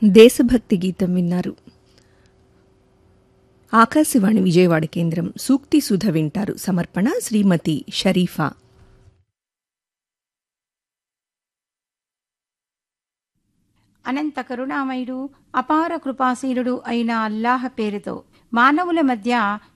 దేశభక్తి గీతం విన్నారు ఆకాశవాణి విజయవాడ కేంద్రం సూక్తి సుధ వింటారు సమర్పణ శ్రీమతి షరీఫా అనంత కరుణామయుడు అపార కృపాశీలుడు అయిన అల్లాహ పేరుతో మానవుల మధ్య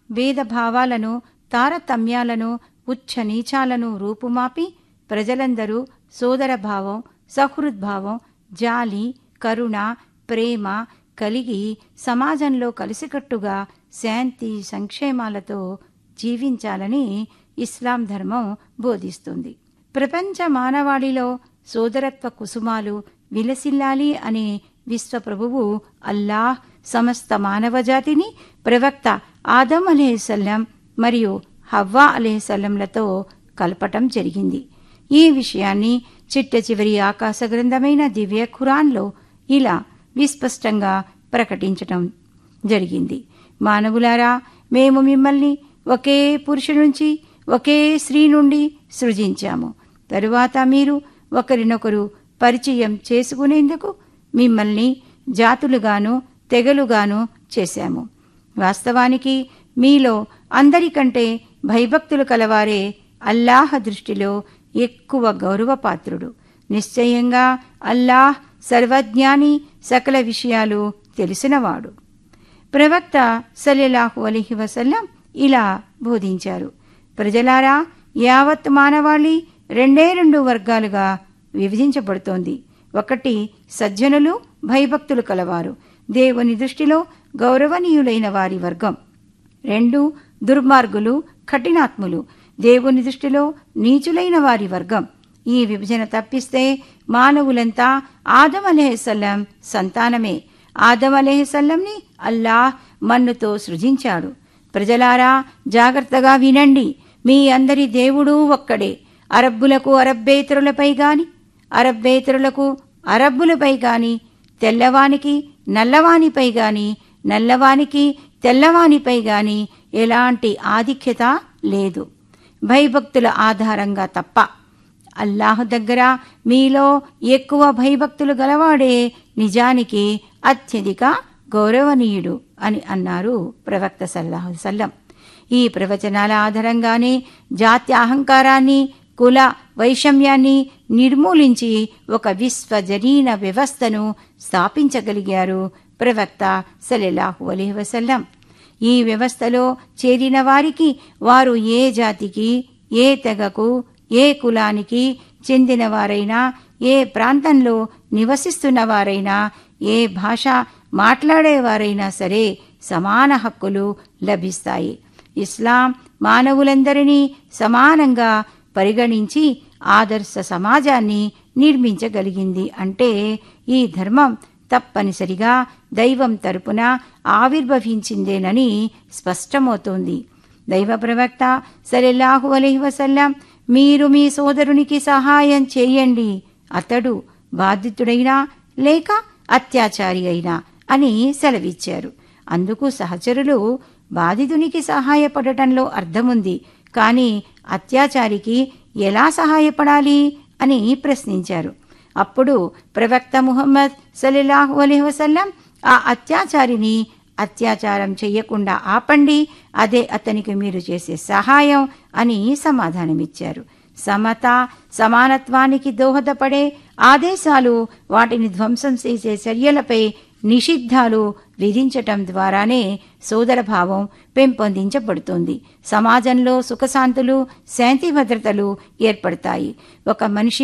భేదభావాలను తారతమ్యాలను ఉచ్చ నీచాలను రూపుమాపి ప్రజలందరూ సోదరభావం సహృద్భావం జాలి కరుణ ప్రేమ కలిగి సమాజంలో కలిసికట్టుగా శాంతి సంక్షేమాలతో జీవించాలని ఇస్లాం ధర్మం బోధిస్తుంది ప్రపంచ మానవాళిలో సోదరత్వ కుసుమాలు విలసిల్లాలి అనే విశ్వప్రభువు అల్లాహ్ సమస్త మానవజాతిని ప్రవక్త ఆదం అలేసల్లం మరియు హవ్వా అలేసల్లంలతో కలపటం జరిగింది ఈ విషయాన్ని చిట్ట చివరి ఆకాశ గ్రంథమైన దివ్య ఖురాన్లో ఇలా విస్పష్టంగా ప్రకటించటం జరిగింది మానవులారా మేము మిమ్మల్ని ఒకే పురుషు నుంచి ఒకే స్త్రీ నుండి సృజించాము తరువాత మీరు ఒకరినొకరు పరిచయం చేసుకునేందుకు మిమ్మల్ని జాతులుగాను తెగలుగాను చేశాము వాస్తవానికి మీలో అందరికంటే భయభక్తులు కలవారే అల్లాహ దృష్టిలో ఎక్కువ గౌరవపాత్రుడు నిశ్చయంగా అల్లాహ్ సర్వజ్ఞాని సకల విషయాలు తెలిసినవాడు ప్రవక్త సల్లెలాహు అలీహి వసల్లం ఇలా బోధించారు ప్రజలారా యావత్ మానవాళి రెండే రెండు వర్గాలుగా విభజించబడుతోంది ఒకటి సజ్జనులు భయభక్తులు కలవారు దేవుని దృష్టిలో గౌరవనీయులైన వారి వర్గం రెండు దుర్మార్గులు కఠినాత్ములు దేవుని దృష్టిలో నీచులైన వారి వర్గం ఈ విభజన తప్పిస్తే మానవులంతా ఆదం అలెహసల్లం సంతానమే ఆదం అలెహసల్లంని అల్లాహ్ మన్నుతో సృజించాడు ప్రజలారా జాగ్రత్తగా వినండి మీ అందరి దేవుడు ఒక్కడే అరబ్బులకు అరబ్బేతరులపై గాని అరబ్బేతరులకు అరబ్బులపై గాని తెల్లవానికి నల్లవానిపై గాని నల్లవానికి తెల్లవానిపై గాని ఎలాంటి ఆధిక్యత లేదు భయభక్తుల ఆధారంగా తప్ప అల్లాహ్ దగ్గర మీలో ఎక్కువ భయభక్తులు గలవాడే నిజానికి అత్యధిక గౌరవనీయుడు అని అన్నారు ప్రవక్త సల్లాహు సల్లం ఈ ప్రవచనాల ఆధారంగానే జాతి అహంకారాన్ని కుల వైషమ్యాన్ని నిర్మూలించి ఒక విశ్వజనీన వ్యవస్థను స్థాపించగలిగారు ప్రవక్త సలెలాహు అలీహ్ వసల్లం ఈ వ్యవస్థలో చేరిన వారికి వారు ఏ జాతికి ఏ తెగకు ఏ కులానికి చెందినవారైనా ఏ ప్రాంతంలో నివసిస్తున్న వారైనా ఏ భాష మాట్లాడేవారైనా సరే సమాన హక్కులు లభిస్తాయి ఇస్లాం మానవులందరినీ సమానంగా పరిగణించి ఆదర్శ సమాజాన్ని నిర్మించగలిగింది అంటే ఈ ధర్మం తప్పనిసరిగా దైవం తరపున ఆవిర్భవించిందేనని స్పష్టమవుతోంది దైవ ప్రవక్త సలెల్లాహు అలైహి వసల్లం మీరు మీ సోదరునికి సహాయం చేయండి అతడు బాధితుడైనా లేక అత్యాచారి అయినా అని సెలవిచ్చారు అందుకు సహచరులు బాధితునికి సహాయపడటంలో అర్థముంది కానీ అత్యాచారికి ఎలా సహాయపడాలి అని ప్రశ్నించారు అప్పుడు ప్రవక్త ముహమ్మద్ సలీలాహు అలైహి వసల్లం ఆ అత్యాచారిని అత్యాచారం చెయ్యకుండా ఆపండి అదే అతనికి మీరు చేసే సహాయం అని సమాధానమిచ్చారు సమత సమానత్వానికి దోహదపడే ఆదేశాలు వాటిని ధ్వంసం చేసే చర్యలపై నిషిద్ధాలు విధించటం ద్వారానే సోదరభావం పెంపొందించబడుతుంది సమాజంలో సుఖశాంతులు శాంతి భద్రతలు ఏర్పడతాయి ఒక మనిషి